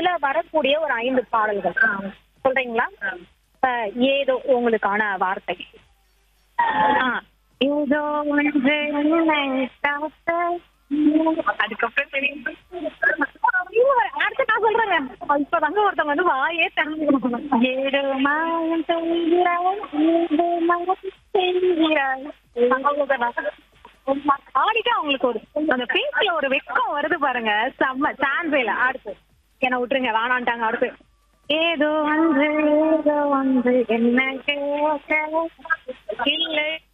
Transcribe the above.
அதுல வரக்கூடிய ஒரு ஐந்து பாடல்கள் சொல்றீங்களா அஹ், ஏதோ உங்களுக்கான வார்த்தை ஆ, ஏதோ ஒன்று என்னை காத்த அதுக்கப்புறம் தெரியும் அடுத்து நான் சொல்றேங்க இப்பதாங்க ஒருத்தவங்க வந்து வாயே திறந்து ஏதோ மாயம் செய்கிறாய் ஏதோ மாயம் செய்கிறாய் அவ்வளவுதான். ஆடிட்டு அவங்களுக்கு ஒரு அந்த பேஸ்ல ஒரு வெக்கம் வருது பாருங்க செம்ம சான்ஸே இல்ல அடுத்து என்ன விட்டுருங்க வேணான்ட்டாங்க அடுத்து ஏதோ ஒன்று ஏதோ ஒன்று என்ன கேட்க இல்லை